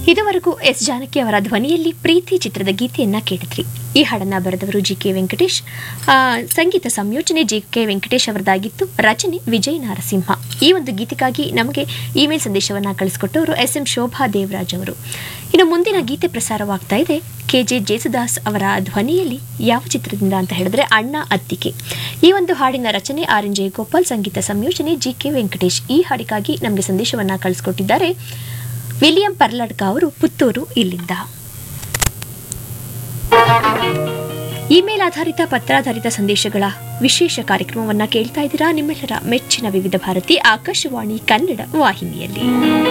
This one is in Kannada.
ಇದುವರೆಗೂ ಎಸ್ ಜಾನಕಿ ಅವರ ಧ್ವನಿಯಲ್ಲಿ ಪ್ರೀತಿ ಚಿತ್ರದ ಗೀತೆಯನ್ನ ಕೇಳಿದ್ರಿ ಈ ಹಾಡನ್ನ ಬರೆದವರು ಜಿ ಕೆ ವೆಂಕಟೇಶ್ ಆ, ಸಂಗೀತ ಸಂಯೋಜನೆ ಜಿ ಕೆ ವೆಂಕಟೇಶ್ ಅವರದಾಗಿತ್ತು ರಚನೆ ವಿಜಯ ನಾರಸಿಂಹ ಈ ಒಂದು ಗೀತೆಗಾಗಿ ನಮಗೆ ಇಮೇಲ್ ಸಂದೇಶವನ್ನ ಕಳಿಸಿಕೊಟ್ಟವರು ಎಸ್ ಎಂ ಶೋಭಾ ದೇವರಾಜ್ ಅವರು ಇನ್ನು ಮುಂದಿನ ಗೀತೆ ಪ್ರಸಾರವಾಗ್ತಾ ಇದೆ ಕೆ ಜೆ ಜೇಸುದಾಸ್ ಅವರ ಧ್ವನಿಯಲ್ಲಿ ಯಾವ ಚಿತ್ರದಿಂದ ಅಂತ ಹೇಳಿದ್ರೆ ಅಣ್ಣ ಅತ್ತಿಗೆ ಈ ಒಂದು ಹಾಡಿನ ರಚನೆ ಆರ್ ಎನ್ ಜಯಗೋಪಾಲ್ ಸಂಗೀತ ಸಂಯೋಜನೆ ಜಿ ಕೆ ವೆಂಕಟೇಶ್ ಈ ಹಾಡಿಗಾಗಿ ನಮಗೆ ಸಂದೇಶವನ್ನ ಕಳಿಸಿಕೊಟ್ಟಿದ್ದಾರೆ ವಿಲಿಯಂ ಪರ್ಲಡ್ಕ ಅವರು ಪುತ್ತೂರು ಇಲ್ಲಿಂದ ಇಮೇಲ್ ಆಧಾರಿತ ಪತ್ರಾಧಾರಿತ ಸಂದೇಶಗಳ ವಿಶೇಷ ಕಾರ್ಯಕ್ರಮವನ್ನ ಕೇಳ್ತಾ ಇದ್ದೀರಾ ನಿಮ್ಮೆಲ್ಲರ ಮೆಚ್ಚಿನ ವಿವಿಧ ಭಾರತಿ ಆಕಾಶವಾಣಿ ಕನ್ನಡ ವಾಹಿನಿಯಲ್ಲಿ